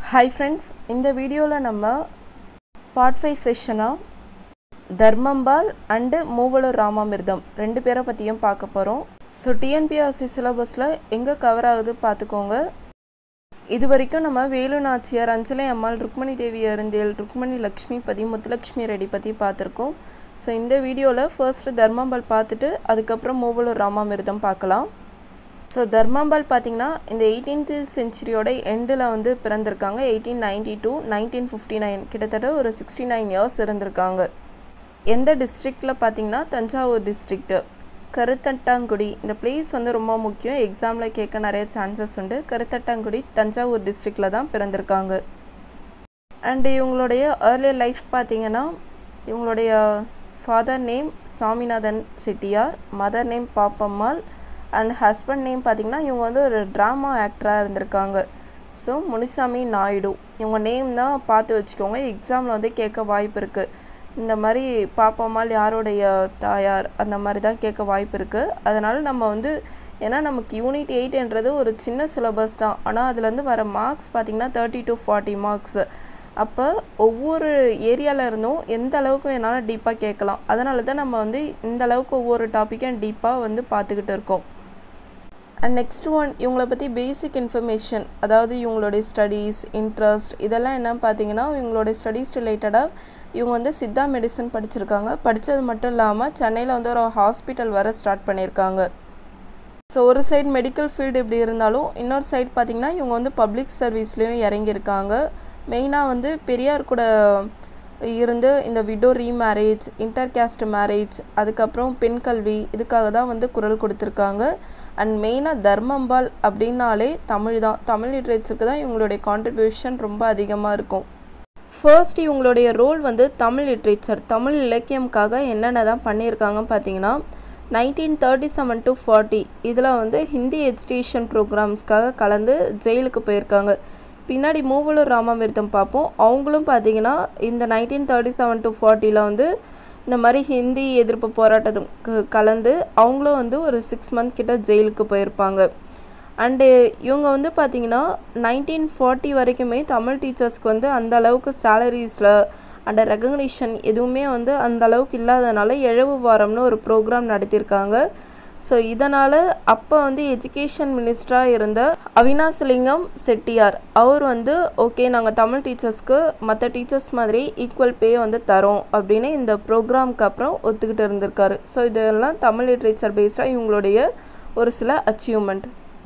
hi friends இந்த வீடியோவில் நம்ம பார்ட் ஃபைவ் செஷனாக தர்மம்பால் அண்டு மூவலூர் ராமாமிர்தம் ரெண்டு பேரை பற்றியும் பார்க்க போகிறோம் ஸோ டிஎன்பிஆர்சி சிலபஸில் எங்கே கவர் ஆகுது பார்த்துக்கோங்க இது வரைக்கும் நம்ம வேலு நாச்சியார் அஞ்சலை அம்மாள் ருக்மணி தேவி அருந்தேல் ருக்மணி லக்ஷ்மி பதி முத்துலக்ஷ்மி ரெடி பற்றி பார்த்துருக்கோம் ஸோ இந்த வீடியோவில் ஃபர்ஸ்ட்டு தர்மம்பால் பார்த்துட்டு அதுக்கப்புறம் மூவலூர் ராமாமிர்தம் பார்க்கலாம் ஸோ தர்மாம்பால் பார்த்தீங்கன்னா இந்த எயிட்டீன்த் செஞ்சுரியோட எண்டில் வந்து பிறந்திருக்காங்க eighteen ninety two nineteen fifty nine கிட்டத்தட்ட ஒரு சிக்ஸ்டி நைன் இயர்ஸ் இருந்திருக்காங்க எந்த டிஸ்ட்ரிக்டில் பார்த்தீங்கன்னா தஞ்சாவூர் டிஸ்ட்ரிக்ட்டு கருத்தட்டாங்குடி இந்த பிளேஸ் வந்து ரொம்ப முக்கியம் எக்ஸாமில் கேட்க நிறைய சான்சஸ் உண்டு கருத்தட்டாங்குடி தஞ்சாவூர் டிஸ்ட்ரிக்டில் தான் பிறந்திருக்காங்க அண்டு இவங்களுடைய ஏர்லியர் லைஃப் பார்த்தீங்கன்னா இவங்களுடைய father name Saminathan Chettiar mother name Pappammal and husband name பார்த்திங்கன்னா இவங்க வந்து ஒரு ட்ராமா ஆக்டராக இருந்திருக்காங்க ஸோ முனிசாமி நாயுடு இவங்க நேம் தான் பார்த்து வச்சுக்கோங்க எக்ஸாமில் வந்து கேட்க வாய்ப்பு இருக்குது இந்த மாதிரி பாப்பம்மாள் யாருடைய தாயார் அந்த மாதிரி தான் கேட்க வாய்ப்பு இருக்குது அதனால் நம்ம வந்து ஏன்னா நமக்கு யூனிட் எயிட்ன்றது ஒரு சின்ன சிலபஸ் தான் ஆனால் அதுலேருந்து வர மார்க்ஸ் பார்த்திங்கன்னா தேர்ட்டி டு ஃபார்ட்டி மார்க்ஸ் அப்போ ஒவ்வொரு ஏரியாவில் இருந்தும் எந்த அளவுக்கு வேணாலும் டீப்பாக கேட்கலாம் அதனால தான் நம்ம வந்து இந்த அளவுக்கு ஒவ்வொரு டாப்பிக்கும் டீப்பாக வந்து பார்த்துக்கிட்டு இருக்கோம் அண்ட் நெக்ஸ்ட் ஒன் இவங்கள பற்றி பேசிக் இன்ஃபர்மேஷன் அதாவது இவங்களுடைய ஸ்டடீஸ் இன்ட்ரெஸ்ட் இதெல்லாம் என்னன்னு பார்த்தீங்கன்னா இவங்களுடைய ஸ்டடீஸ் ரிலேட்டடாக இவங்க வந்து சித்தா மெடிசன் படிச்சிருக்காங்க படித்தது மட்டும் இல்லாமல் சென்னையில் வந்து ஒரு ஹாஸ்பிட்டல் வர ஸ்டார்ட் பண்ணியிருக்காங்க ஸோ ஒரு சைடு மெடிக்கல் ஃபீல்டு இப்படி இருந்தாலும் இன்னொரு சைடு பார்த்திங்கன்னா இவங்க வந்து பப்ளிக் சர்வீஸ்லேயும் இறங்கியிருக்காங்க மெயினாக வந்து பெரியார் கூட இருந்து இந்த widow remarriage inter caste marriage அதுக்கப்புறம் பெண் கல்வி இதுக்காக தான் வந்து குரல் கொடுத்துருக்காங்க அண்ட் மெயினாக தர்மம்பால் அப்படின்னாலே தமிழ் தான் தமிழ் லிட்ரேச்சருக்கு தான் இவங்களுடைய கான்ட்ரிபியூஷன் ரொம்ப அதிகமாக இருக்கும் ஃபர்ஸ்ட் இவங்களுடைய ரோல் வந்து தமிழ் லிட்ரேச்சர் தமிழ் இலக்கியம்காக என்னென்ன தான் பண்ணியிருக்காங்கன்னு பார்த்தீங்கன்னா nineteen thirty seven to forty இதில் வந்து ஹிந்தி எஜுகேஷன் ப்ரோக்ராம்ஸ்க்காக கலந்து ஜெயிலுக்கு போயிருக்காங்க பின்னாடி மூவலூர் ராமாமிர்தம் பார்ப்போம் அவங்களும் பார்த்தீங்கன்னா இந்த நைன்டீன் தேர்ட்டி செவன் டு ஃபார்ட்டியில் வந்து இந்த மாதிரி ஹிந்தி எதிர்ப்பு போராட்டத்துக்கு கலந்து அவங்களும் வந்து ஒரு சிக்ஸ் மந்த் கிட்ட ஜெயிலுக்கு போயிருப்பாங்க அண்டு இவங்க வந்து பார்த்திங்கன்னா நைன்டீன் ஃபார்ட்டி வரைக்குமே தமிழ் டீச்சர்ஸ்க்கு வந்து அந்த அளவுக்கு சேலரிஸில் அண்ட் ரெகக்னிஷன் எதுவுமே வந்து அந்த அளவுக்கு இல்லாதனால எழவு வாரம்னு ஒரு ப்ரோக்ராம் நடத்தியிருக்காங்க ஸோ இதனால் அப்போ வந்து எஜுகேஷன் மினிஸ்டராக இருந்த அவினாசலிங்கம் செட்டியார் அவர் வந்து ஓகே நாங்கள் தமிழ் டீச்சர்ஸ்க்கு மற்ற டீச்சர்ஸ் மாதிரி ஈக்குவல் பே வந்து தரோம் அப்படின்னு இந்த ப்ரோக்ராம்க்கு அப்புறம் ஒத்துக்கிட்டு இருந்திருக்காரு ஸோ இதெல்லாம் தமிழ் லிட்ரேச்சர் பேஸ்டாக இவங்களுடைய ஒரு சில அச்சீவ்மெண்ட்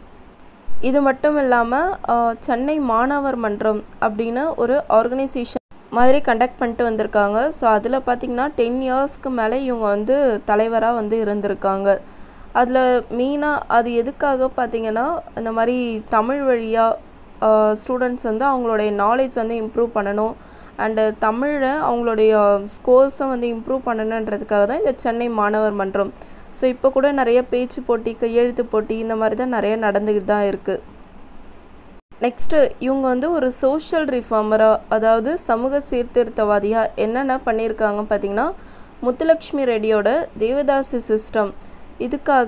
இது மட்டும் இல்லாமல் சென்னை மாணவர் மன்றம் அப்படின்னு ஒரு ஆர்கனைசேஷன் மாதிரி கண்டக்ட் பண்ணிட்டு வந்திருக்காங்க ஸோ அதில் பார்த்திங்கன்னா டென் இயர்ஸ்க்கு மேலே இவங்க வந்து தலைவராக வந்து இருந்திருக்காங்க அதில் மெயினாக அது எதுக்காக பார்த்திங்கன்னா இந்த மாதிரி தமிழ் வழியாக ஸ்டூடெண்ட்ஸ் வந்து அவங்களுடைய நாலேஜ் வந்து இம்ப்ரூவ் பண்ணணும் அண்டு தமிழை அவங்களுடைய ஸ்கோர்ஸை வந்து இம்ப்ரூவ் பண்ணணுன்றதுக்காக தான் இந்த சென்னை மாணவர் மன்றம் ஸோ இப்போ கூட நிறைய பேச்சு போட்டி கையெழுத்து போட்டி இந்த மாதிரி தான் நிறைய நடந்துக்கிட்டு தான் இருக்குது நெக்ஸ்ட்டு இவங்க வந்து ஒரு சோஷியல் ரிஃபார்மராக அதாவது சமூக சீர்திருத்தவாதியாக என்னென்ன பண்ணியிருக்காங்க பார்த்திங்கன்னா முத்துலக்ஷ்மி ரெட்டியோட தேவதாசி சிஸ்டம் இதுக்காக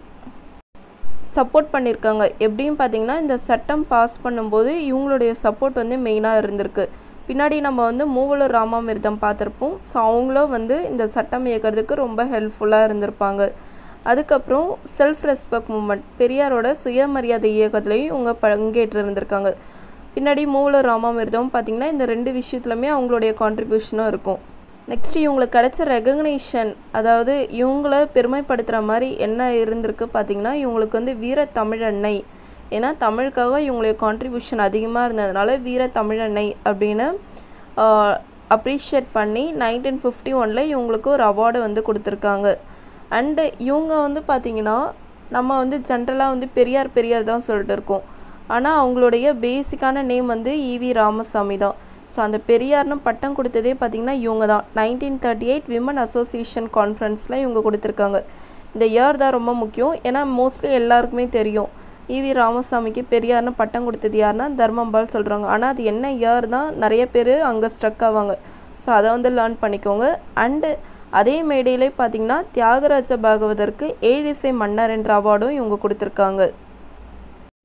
சப்போர்ட் பண்ணியிருக்காங்க எப்படின்னு பார்த்தீங்கன்னா இந்த சட்டம் பாஸ் பண்ணும்போது இவங்களுடைய சப்போர்ட் வந்து மெயினாக இருந்திருக்கு பின்னாடி நம்ம வந்து மூவலூர் ராமாமிர்தம் பார்த்துருப்போம் ஸோ அவங்களும் வந்து இந்த சட்டம் இயக்கிறதுக்கு ரொம்ப ஹெல்ப்ஃபுல்லாக இருந்திருப்பாங்க அதுக்கப்புறம் செல்ஃப் ரெஸ்பெக்ட் மூமெண்ட் பெரியாரோட சுயமரியாதை இயக்கத்துலேயும் இவங்க பங்கேற்று இருந்திருக்காங்க பின்னாடி மூவலூர் ராமாமிர்தம் பார்த்திங்கன்னா இந்த ரெண்டு விஷயத்துலையுமே அவங்களுடைய கான்ட்ரிபியூஷனும் இருக்கும் நெக்ஸ்ட் இவங்களுக்கு கிடைச்ச ரெகக்னேஷன் அதாவது இவங்கள பெருமைப்படுத்துகிற மாதிரி என்ன இருந்திருக்கு பார்த்திங்கன்னா இவங்களுக்கு வந்து வீர தமிழன்னை ஏன்னா தமிழுக்காக இவங்களுடைய கான்ட்ரிபியூஷன் அதிகமாக இருந்ததுனால வீர தமிழன்னை அப்படின்னு அப்ரிஷியேட் பண்ணி நைன்டீன் ஃபிஃப்டி ஒனில் இவங்களுக்கு ஒரு அவார்டு வந்து கொடுத்துருக்காங்க அண்டு இவங்க வந்து பார்த்திங்கன்னா நம்ம வந்து ஜென்ரலாக வந்து பெரியார் பெரியார் தான் சொல்லிட்டு இருக்கோம் ஆனால் அவங்களுடைய பேசிக்கான நேம் வந்து இவி ராமசாமி தான் ஸோ அந்த பெரியார்னு பட்டம் கொடுத்ததே பார்த்திங்கன்னா இவங்க தான் nineteen thirty eight women association கான்ஃபரன்ஸில் இவங்க கொடுத்துருக்காங்க இந்த இயர் தான் ரொம்ப முக்கியம் ஏன்னா மோஸ்ட்லி எல்லாருக்குமே தெரியும் இவி ராமசாமிக்கு பெரியார்னு பட்டம் கொடுத்தது யாருன்னா தர்மம்பால் சொல்கிறாங்க ஆனால் அது என்ன இயர் தான் நிறைய பேர் அங்கே ஸ்ட்ரக் ஆவாங்க ஸோ அதை வந்து லேர்ன் பண்ணிக்கோங்க அண்டு அதே மேடையிலே பார்த்திங்கன்னா தியாகராஜ பாகவதற்கு ஏழிசை மன்னர் என்ற அவார்டும் இவங்க கொடுத்துருக்காங்க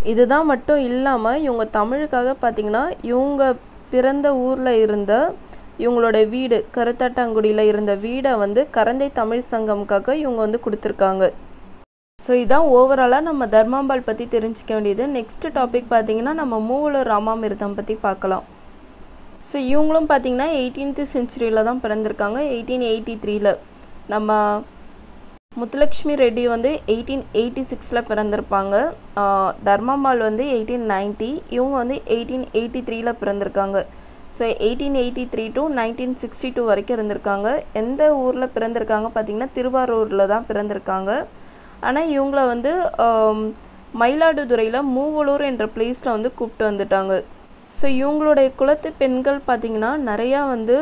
இதுதான் மட்டும் இல்லாமல் இவங்க தமிழுக்காக பார்த்திங்கன்னா இவங்க பிறந்த ஊரில் இருந்த இவங்களோட வீடு கருத்தாட்டாங்குடியில் இருந்த வீடை வந்து கரந்தை தமிழ் சங்கம்காக இவங்க வந்து கொடுத்துருக்காங்க ஸோ இதான் ஓவராலாக நம்ம தர்மாம்பாள் பற்றி தெரிஞ்சுக்க வேண்டியது நெக்ஸ்ட் டாபிக் பார்த்தீங்கன்னா நம்ம மூவலூர் ராமாமிர்தம் பற்றி பார்க்கலாம் ஸோ இவங்களும் பார்த்தீங்கன்னா எயிட்டீன்த்து செஞ்சுரியில் தான் பிறந்திருக்காங்க எயிட்டீன் எயிட்டி த்ரீல நம்ம முத்துலக்ஷ்மி ரெட்டி வந்து எயிட்டீன் எயிட்டி சிக்ஸில் பிறந்திருப்பாங்க தர்மாம்பாள் வந்து எயிட்டீன் நைன்ட்டி இவங்க வந்து எயிட்டீன் எயிட்டி த்ரீல பிறந்திருக்காங்க so eighteen eighty three to nineteen sixty two வரைக்கும் இருந்திருக்காங்க எந்த ஊரில் பிறந்திருக்காங்க பார்த்திங்கன்னா திருவாரூரில் தான் பிறந்திருக்காங்க ஆனால் இவங்கள வந்து மயிலாடுதுறையில் மூவலூர் என்ற பிளேஸில் வந்து கூப்பிட்டு வந்துட்டாங்க ஸோ இவங்களுடைய குலத்து பெண்கள் பார்த்திங்கன்னா நிறையா வந்து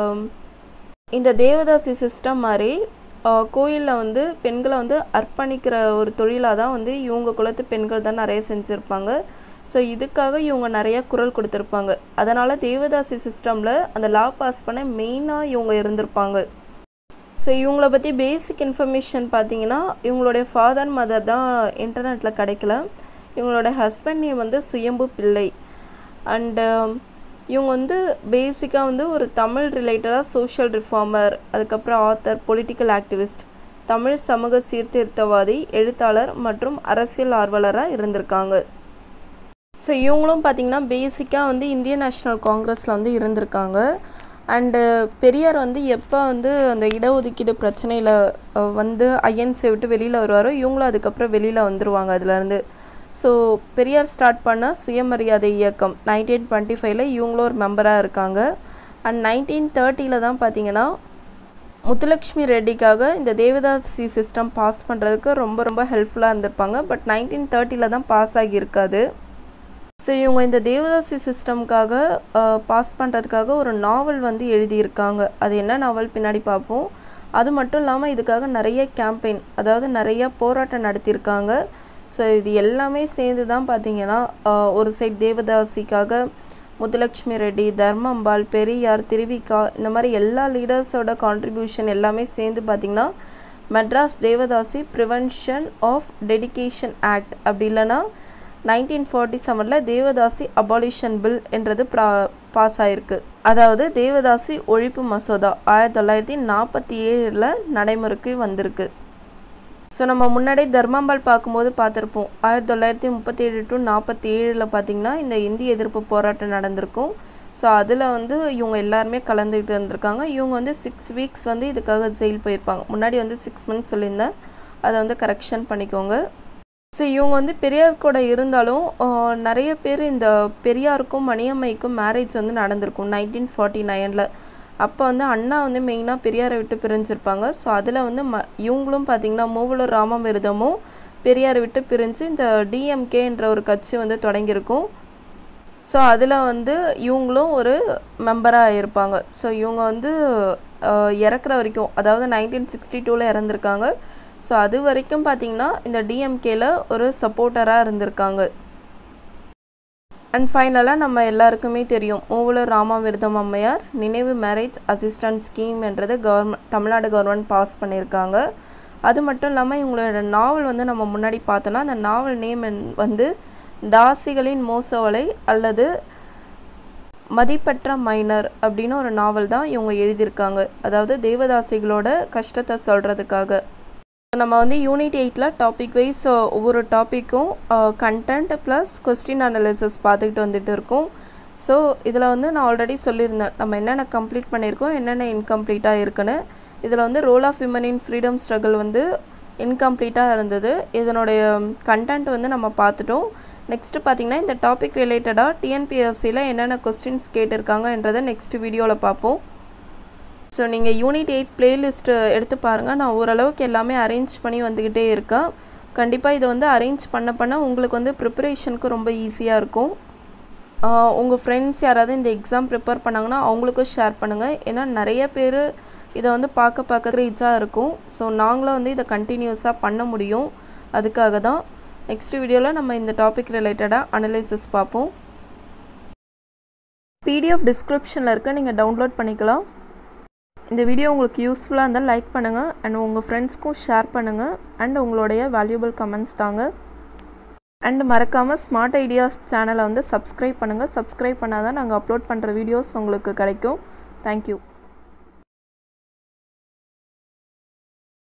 இந்த தேவதாசி சிஸ்டம் மாதிரி கோயிலில் வந்து பெண்களை வந்து அர்ப்பணிக்கிற ஒரு தொழிலாக தான் வந்து இவங்க குலத்து பெண்கள் தான் நிறைய செஞ்சுருப்பாங்க ஸோ இதுக்காக இவங்க நிறையா குரல் கொடுத்துருப்பாங்க அதனால் தேவதாசி சிஸ்டமில் அந்த லா பாஸ் பண்ண மெயினாக இவங்க இருந்திருப்பாங்க ஸோ இவங்கள பற்றி பேசிக் இன்ஃபர்மேஷன் பார்த்தீங்கன்னா இவங்களுடைய ஃபாதர் மதர் தான் இன்டர்நெட்டில் கிடைக்கல இவங்களோட ஹஸ்பண்ட் நேம் வந்து சுயம்பு பிள்ளை அண்டு இவங்க வந்து பேசிக்காக வந்து ஒரு தமிழ் ரிலேட்டடாக சோஷியல் ரிஃபார்மர் அதுக்கப்புறம் ஆத்தர் பொலிட்டிக்கல் ஆக்டிவிஸ்ட் தமிழ் சமூக சீர்திருத்தவாதி எழுத்தாளர் மற்றும் அரசியல் ஆர்வலராக இருந்திருக்காங்க ஸோ இவங்களும் பார்த்திங்கன்னா பேசிக்காக வந்து இந்திய நேஷ்னல் காங்கிரஸில் வந்து இருந்திருக்காங்க அண்டு பெரியார் வந்து எப்போ வந்து அந்த இடஒதுக்கீடு பிரச்சனையில் வந்து ஐஎன்சி விட்டு வெளியில் வருவாரோ இவங்களும் அதுக்கப்புறம் வெளியில் வந்துடுவாங்க அதுலேருந்து ஸோ பெரியார் ஸ்டார்ட் பண்ண சுயமரியாதை இயக்கம் நைன்டீன் டுவெண்ட்டி ஃபைவ்ல இவங்களும் ஒரு மெம்பராக இருக்காங்க அண்ட் நைன்டீன் தேர்ட்டியில் தான் பார்த்தீங்கன்னா முத்துலக்ஷ்மி ரெட்டிக்காக இந்த தேவதாசி சிஸ்டம் பாஸ் பண்ணுறதுக்கு ரொம்ப ரொம்ப ஹெல்ப்ஃபுல்லாக இருந்திருப்பாங்க பட் நைன்டீன் தேர்ட்டியில் தான் பாஸ் ஆகியிருக்காது ஸோ இவங்க இந்த தேவதாசி சிஸ்டம்காக பாஸ் பண்ணுறதுக்காக ஒரு நாவல் வந்து எழுதியிருக்காங்க அது என்ன நாவல் பின்னாடி பார்ப்போம் அது மட்டும் இல்லாமல் இதுக்காக நிறைய கேம்பெயின் அதாவது நிறைய போராட்டம் நடத்தியிருக்காங்க ஸோ இது எல்லாமே சேர்ந்து தான் பார்த்தீங்கன்னா ஒரு சைட் தேவதாசிக்காக முத்துலக்ஷ்மி ரெட்டி தர்மம்பாள் பெரியார் திருவிக்கா இந்த மாதிரி எல்லா லீடர்ஸோட கான்ட்ரிபியூஷன் எல்லாமே சேர்ந்து பார்த்திங்கன்னா Madras devadasi prevention of dedication act அப்படி இல்லைன்னா நைன்டீன் ஃபார்ட்டி செவனில் தேவதாசி அபாலிஷன் பில் என்றது ப்ரா பாஸ் ஆயிருக்கு அதாவது தேவதாசி ஒழிப்பு மசோதா ஆயிரத்தி தொள்ளாயிரத்தி நாற்பத்தி ஏழில் நடைமுறைக்கு வந்திருக்கு ஸோ நம்ம முன்னாடி தர்மாம்பாள் பார்க்கும்போது பார்த்துருப்போம் ஆயிரத்தி தொள்ளாயிரத்தி முப்பத்தி ஏழு டு நாற்பத்தி ஏழில் பார்த்திங்கன்னா இந்த இந்திய எதிர்ப்பு போராட்டம் நடந்திருக்கும் ஸோ அதில் வந்து இவங்க எல்லாருமே கலந்துக்கிட்டு இருந்திருக்காங்க இவங்க வந்து சிக்ஸ் வீக்ஸ் வந்து இதுக்காக ஜெயில் போயிருப்பாங்க முன்னாடி வந்து சிக்ஸ் மந்த்ஸ் சொல்லியிருந்தேன் அதை வந்து கரெக்ஷன் பண்ணிக்கோங்க ஸோ இவங்க வந்து பெரியார் கூட இருந்தாலும் நிறைய பேர் இந்த பெரியாருக்கும் மணியம்மைக்கும் மேரேஜ் வந்து நடந்திருக்கும் நைன்டீன் ஃபார்ட்டி நைனில் அப்போ வந்து அண்ணா வந்து மெயினாக பெரியாரை விட்டு பிரிஞ்சிருப்பாங்க ஸோ அதில் வந்து ம இவங்களும் பார்த்திங்கன்னா மூவலூர் ராமமிருதமும் பெரியாரை விட்டு பிரிஞ்சு இந்த டிஎம்கே என்ற ஒரு கட்சி வந்து தொடங்கியிருக்கும் ஸோ அதில் வந்து இவங்களும் ஒரு மெம்பராக இருப்பாங்க ஸோ இவங்க வந்து இறக்குற வரைக்கும் அதாவது நைன்டீன் சிக்ஸ்டி டூவில் இறந்துருக்காங்க ஸோ அது வரைக்கும் பார்த்திங்கன்னா இந்த டிஎம்கேல ஒரு சப்போர்ட்டராக இருந்திருக்காங்க அண்ட் ஃபைனலாக நம்ம எல்லாருக்குமே தெரியும் மூவலூர் ராமாமிர்தம் அம்மையார் நினைவு மேரேஜ் அசிஸ்டன்ட் ஸ்கீம் என்றது கவர்மெண்ட் தமிழ்நாடு கவர்மெண்ட் பாஸ் பண்ணியிருக்காங்க அது மட்டும் இல்லாமல் இவங்களோட நாவல் வந்து நம்ம முன்னாடி பார்த்தோன்னா அந்த நாவல் நேம் வந்து தாசிகளின் மோசவலை அல்லது மதிப்பற்ற மைனர் அப்படின்னு ஒரு நாவல் தான் இவங்க எழுதியிருக்காங்க அதாவது தேவதாசிகளோட கஷ்டத்தை சொல்கிறதுக்காக நம்ம வந்து யூனிட் எயிட்டில் டாபிக் வைஸ் ஒவ்வொரு டாப்பிக்கும் கண்டென்ட் ப்ளஸ் கொஸ்டின் அனாலிசிஸ் பார்த்துக்கிட்டு வந்துட்டு இருக்கோம் ஸோ இதில் வந்து நான் ஆல்ரெடி சொல்லியிருந்தேன் நம்ம என்னென்ன கம்ப்ளீட் பண்ணியிருக்கோம் என்னென்ன இன்கம்ப்ளீட்டாக இருக்குன்னு இதில் வந்து role of women in freedom struggle வந்து இன்கம்ப்ளீட்டாக இருந்தது இதனுடைய கண்டென்ட் வந்து நம்ம பார்த்துட்டோம் நெக்ஸ்ட்டு பார்த்திங்கன்னா இந்த டாபிக் ரிலேட்டடாக டிஎன்பிஎஸ்சியில் என்னென்ன கொஸ்டின்ஸ் கேட்டிருக்காங்கன்றதை நெக்ஸ்ட் வீடியோவில் பார்ப்போம் ஸோ நீங்கள் யூனிட் எயிட் பிளேலிஸ்ட்டு எடுத்து பாருங்கள் நான் ஓரளவுக்கு எல்லாமே அரேஞ்ச் பண்ணி வந்துக்கிட்டே இருக்கேன் கண்டிப்பாக இதை வந்து அரேஞ்ச் பண்ண பண்ண உங்களுக்கு வந்து ப்ரிப்பரேஷனுக்கு ரொம்ப ஈஸியாக இருக்கும் உங்கள் ஃப்ரெண்ட்ஸ் யாராவது இந்த எக்ஸாம் ப்ரிப்பேர் பண்ணாங்கன்னா அவங்களுக்கும் ஷேர் பண்ணுங்கள் ஏன்னா நிறைய பேர் இதை வந்து பார்க்க பார்க்க ரீச்சாக இருக்கும் ஸோ நாங்களும் வந்து இதை கண்டினியூஸாக பண்ண முடியும் அதுக்காக தான் நெக்ஸ்ட் வீடியோவில் நம்ம இந்த டாபிக் ரிலேட்டடாக அனலைசிஸ் பார்ப்போம் பிடிஎஃப் டிஸ்கிரிப்ஷனில் இருக்க நீங்கள் டவுன்லோட் பண்ணிக்கலாம் இந்த வீடியோ உங்களுக்கு யூஸ்ஃபுல்லாக இருந்தால் லைக் பண்ணுங்கள் அண்ட் உங்கள் ஃப்ரெண்ட்ஸ்க்கும் ஷேர் பண்ணுங்கள் அண்ட் உங்களுடைய வேல்யூபிள் கமெண்ட்ஸ் தாங்க அண்ட் மறக்காமல் ஸ்மார்ட் ஐடியாஸ் சேனலை வந்து சப்ஸ்கிரைப் பண்ணுங்கள் சப்ஸ்கிரைப் பண்ணால் தான் நாங்கள் அப்லோட் பண்ணுற வீடியோஸ் உங்களுக்கு கிடைக்கும் தேங்க்யூ